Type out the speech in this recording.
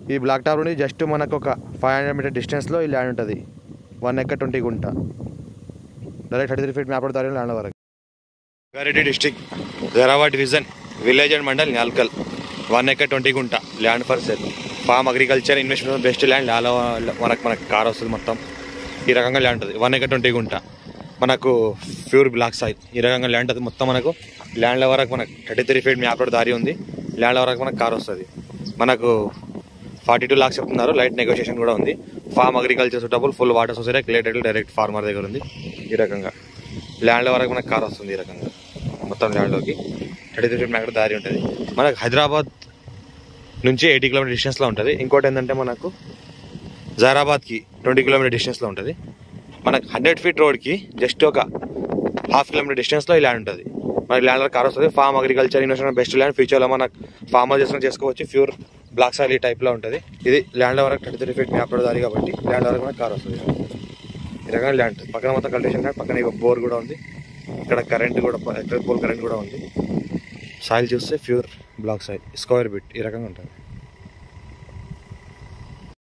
ఈ black top నుండి just మనకు ఒక ఫైవ్ హండ్రెడ్ మీటర్ డిస్టెన్స్లో ఈ ల్యాండ్ ఉంటుంది one acre twenty guntha direct thirty three feet map దారి ల్యాండ్ వరకు Rangareddy district Jarava division village and mandal Nalkal one acre twenty guntha land for sale farm agriculture investment best land land మనకు మనకు కార్ వస్తుంది మొత్తం ఈ రకంగా ల్యాండ్ ఉంటుంది వన్ ఎక్క ట్వంటీ గుంట మనకు ప్యూర్ బ్లాక్ సైడ్ ఈ రకంగా ల్యాండ్ అది మొత్తం మనకు ల్యాండ్ల వరకు మనకు thirty three feet map road దారి ఉంది ల్యాండ్ల వరకు మనకు కార్ వస్తుంది మనకు ఫార్టీ టూ లాక్స్ చెప్తున్నారు లైట్ నెగోషియేషన్ కూడా ఉంది farm agriculture suitable full water society clear direct farmer దగ్గర ఉంది ఈ రకంగా ల్యాండ్ల వరకు మనకు కార్ వస్తుంది ఈ రకంగా మొత్తం ల్యాండ్లోకి thirty three feet map road దారి ఉంటుంది మనకు హైదరాబాద్ నుంచి ఎయిటీ కిలోమీటర్ డిస్టెన్స్లో ఉంటుంది ఇంకోటి ఏంటంటే మనకు జైరాబాద్కి ట్వంటీ కిలోమీటర్ డిస్టెన్స్లో ఉంటుంది మనకు హండ్రెడ్ ఫీట్ రోడ్కి జస్ట్ ఒక హాఫ్ కిలోమీటర్ డిస్టెన్స్లో ఈ ల్యాండ్ ఉంటుంది మనకి ల్యాండ్ కార్ వస్తుంది farm agriculture investment best land ఫ్యూచర్లో మనకు ఫార్మర్ చేసుకుని చేసుకోవచ్చు ప్యూర్ బ్లాక్ సాయిల్ ఈ టైప్లో ఉంటుంది ఇది ల్యాండ్ వరకు థర్టీ త్రీ ఫీట్ మ్యాప్ దారి కాబట్టి ల్యాండ్ వరకు మనకు కార్ వస్తుంది ఈ రకంగా ల్యాండ్ పక్కన మొత్తం కల్టివేషన్ ల్యాండ్ పక్కన ఇక బోర్ కూడా ఉంది ఇక్కడ కరెంట్ కూడా ఎలక్ట్రిక్ పోల్ కరెంట్ కూడా ఉంది సాయిల్ చూస్తే pure black soil square bit ఈ రకంగా ఉంటుంది